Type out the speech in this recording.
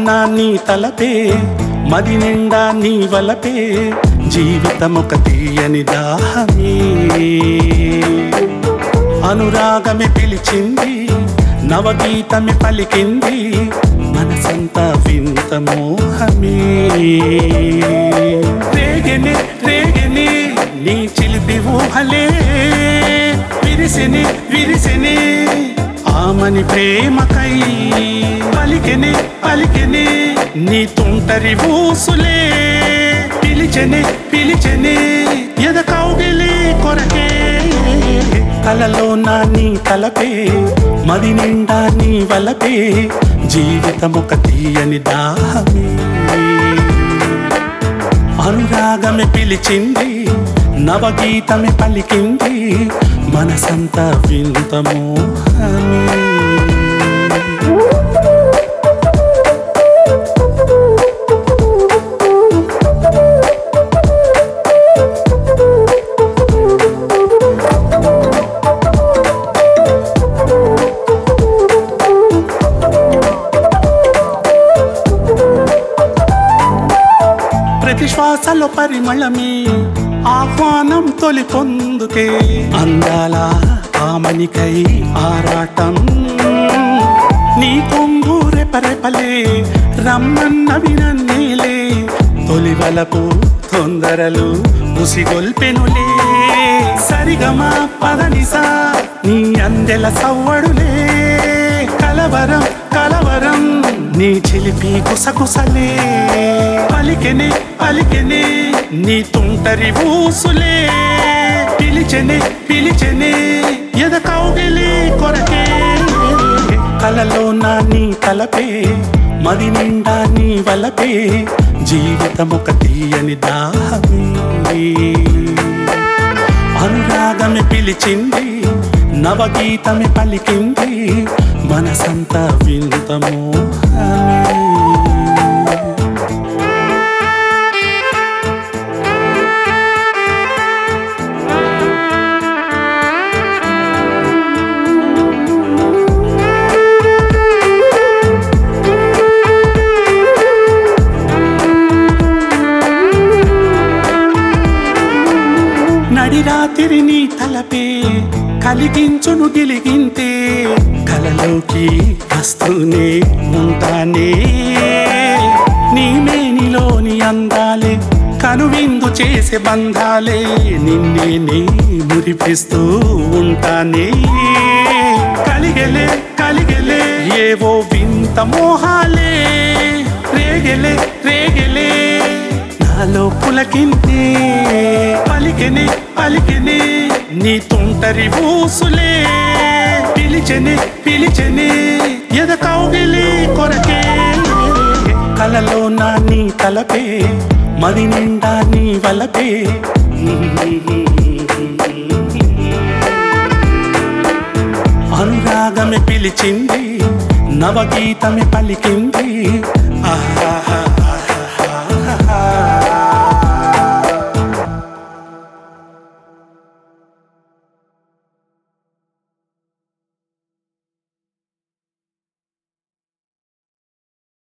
కలలోన నీ తలపే మది నిండా నీ వలపే జీవితమొక తీయని దాహమే అనురాగమే పిలిచింది నవగీతమే పలికింది మనసంతా వింత మోహమే రేగని రేగని నీ చిలిపి ఊహలే విరిసిని విరిసిని ఆమని ప్రేమకై పలికెని పలికెని నీ తుంటరి ఊసులే పిలిచెని పిలిచెని ఎద కౌగిలి కొరకే కలలో నా నీ తలపే మది నిండా నీ వలపే జీవితమొక తీయని దాహమే అనురాగమే పిలిచింది నవగీతమే పలికింది మనసంతా వింత మోహమే ప్రతి శ్వాసలో పరిమళమే ఆహ్వానం తొలి పొందుకే అందాల ఆమనికై ఆరాటం నీ కొంగు రెపరెపలే రమ్మన్నవి నన్నేలే తొలి వలపు తొందరలు ముసిగొల్పెనులే సరిగమా పదనిసా నీ అందెల సవ్వడులే కలవరం కలవరం నీ చిలిపి కుసకుసలే పలికెనే పలికెనే నీ తుంటరి ఊసులే పిలిచెనే పిలిచెనే ఎద కౌగిలి కొరకే కలలో నా నీ తలపే మది నిండా నీ వలపే జీవితమొక తీయని దాహమే అనురాగమే పిలిచింది నవగీతమే పలికింది మనసంతా వింత మోహమే నడిరాతిరి నీ తలపే కలిగించును గిలిగింతే కలలోకి వస్తూనే ఉంటానే నీ మేనిలోని అందాలే కనువిందు చేసే బంధాలే నిన్నే నీ మురిపిస్తూ ఉంటానే కలిగెలే కలిగెలే ఏవో వింత మోహాలే రేగెలే రేగెలే నాలో పులకింతే పలికెనే పలికెనే నీ తుంటరి ఊసులే పిలిచెనే పిలిచెనే ఎద కౌగిలి కొరకే కలలో నా నీ తలపే మది నిండా నీ వలపే అనురాగమే పిలిచింది నవగీతమే పలికింది ఆహా